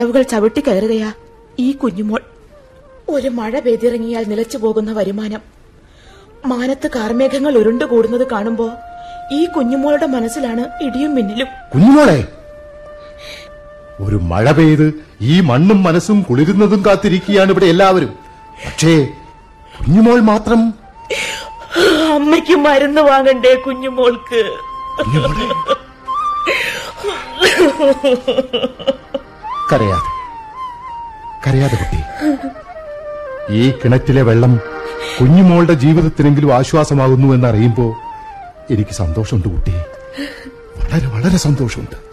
കൾ ചവിട്ടി കയറുകയാ ഈ കുഞ്ഞുമോൾ ഒരു മഴ പെയ്തിറങ്ങിയാൽ നിലച്ചു പോകുന്ന വരുമാനം മാനത്ത് കാർമേഘങ്ങൾ ഉരുണ്ടുകൂടുന്നത് കാണുമ്പോ ഈ കുഞ്ഞുമോളുടെ മനസ്സിലാണ് ഇടിയും മിന്നലും കുഞ്ഞുമോളെ ഒരു മഴ പെയ്ത് ഈ മണ്ണും മനസ്സും കുളിരുന്നതും കാത്തിരിക്കുകയാണ് ഇവിടെ എല്ലാവരും പക്ഷേ കുഞ്ഞുമോൾ മാത്രം അമ്മയ്ക്ക് മരുന്ന് വാങ്ങണ്ടേ കുഞ്ഞുമോൾക്ക് കുഞ്ഞുമോളെ കരയാതെ കരയാതെ കുട്ടി ഈ കിണറ്റിലെ വെള്ളം കുഞ്ഞുമോളുടെ ജീവിതത്തിനെങ്കിലും ആശ്വാസമാകുന്നു എന്നറിയുമ്പോ എനിക്ക് സന്തോഷമുണ്ട് കുട്ടി വളരെ വളരെ സന്തോഷമുണ്ട്